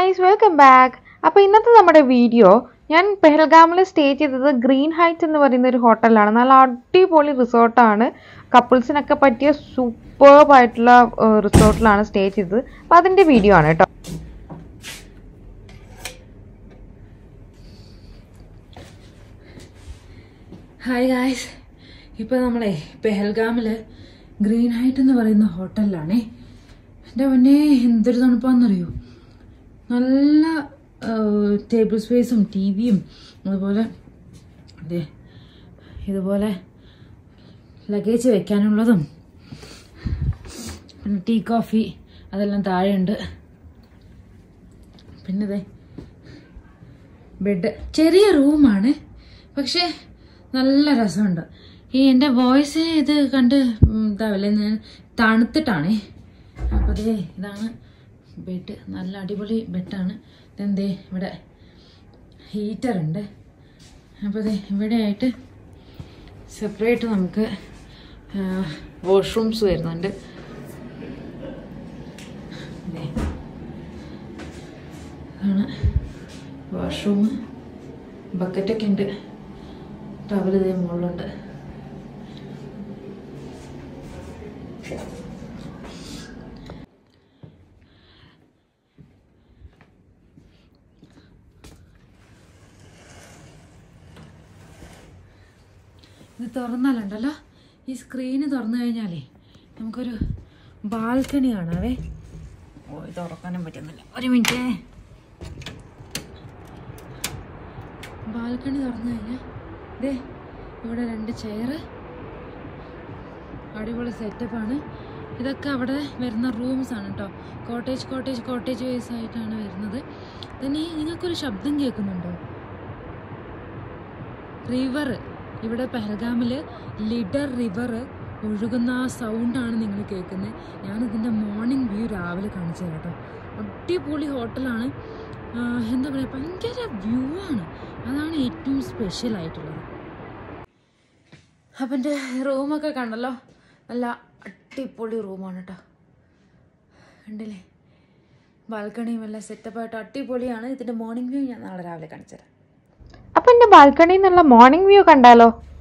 guys welcome back അപ്പോൾ ഇന്നത്തെ നമ്മുടെ വീഡിയോ ഞാൻ പെഹൽഗാമിൽ സ്റ്റേ ചെയ്തത് ഗ്രീൻ ഹൈറ്റ്സ് എന്ന് പറയുന്ന ഒരു ഹോട്ടലിലാണ് നല്ല അടിപൊളി റിസോർട്ടാണ് കപ്പിൾസിനൊക്കെ പറ്റിയ സൂപ്പർബ് ആയിട്ടുള്ള റിസോർട്ടിലാണ് സ്റ്റേ ചെയ്തത് അപ്പോൾ അതിൻ്റെ വീഡിയോ ആണ് കേട്ടോ ഹായ് ഗായ്സ് ഇപ്പോൾ നമ്മളെ പെഹൽഗാമിൽ ഗ്രീൻ ഹൈറ്റ് എന്ന് പറയുന്ന ഹോട്ടലിലാണേ എൻ്റെ മുന്നേ എന്തൊരു തണുപ്പാന്നറിയോ നല്ല ടേബിൾ സ്പേസും ടി വിയും അതുപോലെ അതെ ഇതുപോലെ ലഗേജ് വെക്കാനുള്ളതും പിന്നെ ടീ കോഫി അതെല്ലാം താഴെയുണ്ട് പിന്നെ ദേ ബെഡ് ചെറിയ റൂമാണ് പക്ഷേ നല്ല രസമുണ്ട് ഈ എൻ്റെ വോയിസ് ഇത് കണ്ട് ഉം, ഇതാവില്ല ഞാൻ തണുത്തിട്ടാണേ അപ്പോൾ ദേ ഇതാണ് ബെഡ് നല്ല അടിപൊളി ബെഡാണ് ഇതെന്തേ ഇവിടെ ഹീറ്റർ ഉണ്ട് അപ്പോൾ ദേ ഇവിടെ ആയിട്ട് സെപ്പറേറ്റ് നമുക്ക് വാഷ്റൂംസ് വരുന്നുണ്ട് ദേ ആണ് വാഷ്റൂം ബക്കറ്റൊക്കെ ഉണ്ട് ടവൽ ഇതേ മുകളിലുണ്ട് ഇത് തുറന്നാലുണ്ടല്ലോ ഈ സ്ക്രീന് തുറന്നു കഴിഞ്ഞാലേ നമുക്കൊരു ബാൽക്കണി കാണാവേ ഓ ഇത് തുറക്കാനും പറ്റുന്നില്ല ഒരു മിനിറ്റ് ബാൽക്കണി തുറന്നു കഴിഞ്ഞാൽ ദേ ഇവിടെ രണ്ട് ചെയറ് അടിപൊളി സെറ്റപ്പാണ് ഇതൊക്കെ അവിടെ വരുന്ന റൂംസ് ആണ് കേട്ടോ കോട്ടേജ് കോട്ടേജ് കോട്ടേജ് വൈസ് ആയിട്ടാണ് വരുന്നത് തന്നെ നിങ്ങൾക്കൊരു ശബ്ദം കേൾക്കുന്നുണ്ടോ റിവർ ഇവിടെ പെഹൽഗാമിൽ ലിഡർ റിവർ ഒഴുകുന്ന ആ സൗണ്ടാണ് നിങ്ങൾ കേൾക്കുന്നത് ഞാനിതിൻ്റെ മോർണിംഗ് വ്യൂ രാവിലെ കാണിച്ചു തരാം കേട്ടോ അടിപൊളി ഹോട്ടലാണ് ആഹ് എന്താ പറയുക ഭയങ്കര വ്യൂ ആണ് അതാണ് ഏറ്റവും സ്പെഷ്യൽ ആയിട്ടുള്ളത് അപ്പം എൻ്റെ റൂമൊക്കെ കണ്ടല്ലോ നല്ല അടിപൊളി റൂമാണ് കേട്ടോ കണ്ടില്ലേ ബാൽക്കണിയും എല്ലാം സെറ്റപ്പായിട്ട് അടിപൊളിയാണ് ഇതിൻ്റെ മോർണിംഗ് വ്യൂ ഞാൻ നാളെ രാവിലെ കാണിച്ചു തരാം അപ്പോൾ എൻ്റെ ബാൽക്കണിയിൽ നിന്നുള്ള മോർണിംഗ് വ്യൂ കണ്ടാലോ